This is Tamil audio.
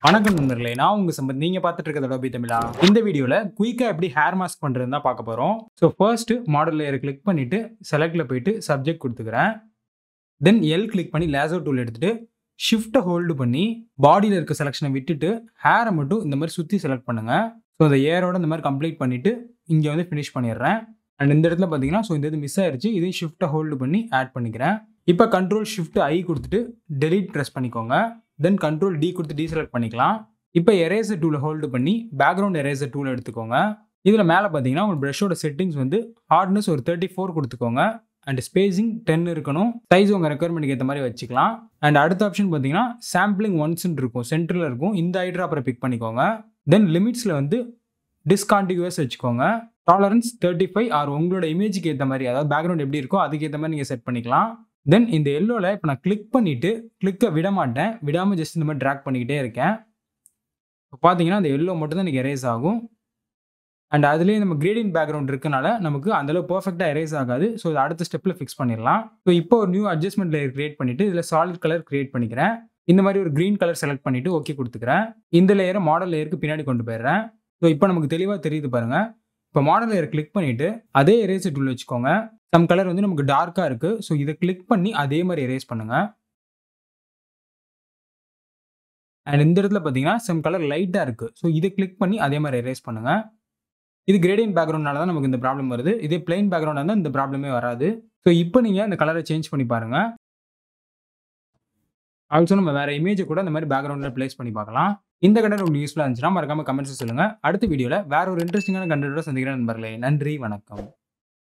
வணக்கம் நண்பர்களே நான் உங்க சம்பத் நீங்க பார்த்துட்டு இருக்கிறது டோபி தமிழா இந்த வீடியோல குயிக்கா எப்படி ஹேர் மாஸ்க் பண்றது தான் பார்க்க போறோம் so first model layer click பண்ணிட்டு செலக்ட்ல போயிட்டு சப்ஜெக்ட் கொடுத்துக்கிறேன் தென் எல் கிளிக் பண்ணி லேசர் டூல் எடுத்துட்டு ஷிஃப்ட்டை ஹோல்டு பண்ணி பாடியில் இருக்க செலெக்ஷனை விட்டுட்டு ஹேரை மட்டும் இந்த மாதிரி சுற்றி செலக்ட் பண்ணுங்க ஸோ அந்த ஏரோட இந்த மாதிரி கம்ப்ளீட் பண்ணிட்டு இங்கே வந்து ஃபினிஷ் பண்ணிடுறேன் அண்ட் இந்த இடத்துல பார்த்தீங்கன்னா ஸோ இந்த இது மிஸ் ஆயிருச்சு இதையும் ஷிஃப்ட்டை ஹோல்டு பண்ணி ஆட் பண்ணிக்கிறேன் இப்போ கண்ட்ரோல் ஷிஃப்ட் ஐ கொடுத்துட்டு டெலீட் ப்ரெஸ் பண்ணிக்கோங்க தென் கண்ட்ரோல் டி கொடுத்து டீசெலக்ட் பண்ணிக்கலாம் இப்போ எரேசர் டூலை ஹோல்டு பண்ணி பேக்ரவுண்ட் எரேசர் டூல் எடுத்துக்கோங்க இதில் மேலே பார்த்தீங்கன்னா உங்கள் ப்ரஷோட செட்டிங்ஸ் வந்து ஹார்ட்னஸ் ஒரு தேர்ட்டி ஃபோர் கொடுத்துக்கோங்க அண்ட் ஸ்பேசிங் டென் இருக்கணும் சைஸ் உங்கள் ரெக்குயர்மெண்ட்டுக்கு ஏற்ற மாதிரி வச்சுக்கலாம் அண்ட் அடுத்த ஆப்ஷன் பார்த்தீங்கன்னா சாம்பிளிங் ஒன்ஸ்ன்னு இருக்கும் சென்டரில் இருக்கும் இந்த ஐட்ரா அப்புறம் பிக் பண்ணிக்கோங்க தென் லிமிட்ஸில் வந்து டிஸ்கான்டிகுவஸ் வச்சுக்கோங்க டாலரன்ஸ் தேர்ட்டி ஃபைவ் ஆர் உங்களோட இமேஜுக்கு ஏற்ற மாதிரி அதாவது பேக்ரவுண்ட் எப்படி இருக்கோ அதுக்கு ஏற்ற மாதிரி நீங்கள் செட் பண்ணிக்கலாம் தென் இந்த எல்லோவில் இப்போ நான் கிளிக் பண்ணிவிட்டு கிளிக்கை விட மாட்டேன் விடாமல் ஜஸ்ட் இந்த மாதிரி ட்ராக் பண்ணிக்கிட்டே இருக்கேன் இப்போ பார்த்தீங்கன்னா அந்த எல்லோ மட்டும் தான் எனக்கு எரேஸ் ஆகும் அண்ட் அதுலேயே நம்ம கிரேடியன் பேக்ரவுண்ட் இருக்கனால நமக்கு அந்தளவு பர்ஃபெக்டாக எரேஸ் ஆகாது ஸோ இது அடுத்த ஸ்டெப்பில் ஃபிக்ஸ் பண்ணிடலாம் ஸோ இப்போ ஒரு நியூ அட்ஜஸ்ட்மெண்ட் லேயர் கிரியேட் பண்ணிவிட்டு இதில் சாலிட் கலர் கிரியேட் பண்ணிக்கிறேன் இந்த மாதிரி ஒரு க்ரீன் கலர் செலக்ட் பண்ணிவிட்டு ஓகே கொடுத்துக்கிறேன் இந்த லேயரை மாடல் லேயருக்கு பின்னாடி கொண்டு போயிடுறேன் ஸோ இப்போ நமக்கு தெளிவாக தெரியுது பாருங்கள் இப்போ மாடல் லேயர் கிளிக் பண்ணிவிட்டு அதே எரேசர் டூல் வச்சுக்கோங்க சம் கலர் வந்து நமக்கு டார்க்காக இருக்குது ஸோ இதை கிளிக் பண்ணி அதே மாதிரி எரேஸ் பண்ணுங்கள் அண்ட் இந்த இடத்துல பார்த்தீங்கன்னா சம் கலர் லைட்டாக இருக்குது ஸோ இதை கிளிக் பண்ணி அதே மாதிரி எரேஸ் பண்ணுங்கள் இது கிரேடியன் பேக்ரவுண்ட்னால தான் நமக்கு இந்த ப்ராப்ளம் வருது இதே பிளைன் பேக்ரவுண்டாக இருந்தால் இந்த ப்ராப்ளமே வராது ஸோ இப்போ நீங்கள் அந்த கலரை சேஞ்ச் பண்ணி பாருங்கள் ஆல்சோ நம்ம வேறு இமேஜை கூட இந்த மாதிரி பேக்ரவுண்டில் ப்ளேஸ் பண்ணி பார்க்கலாம் இந்த கண்டென்ட் உங்களுக்கு யூஸ்ஃபுல்லாக இருந்துச்சுன்னா மறக்காம கமெண்ட்ஸ் சொல்லுங்கள் அடுத்த வீடியோவில் வேற ஒரு இன்ட்ரெஸ்டிங்கான கண்டென்ட்டோட சந்திக்கிறேன் நண்பர்களே நன்றி வணக்கம்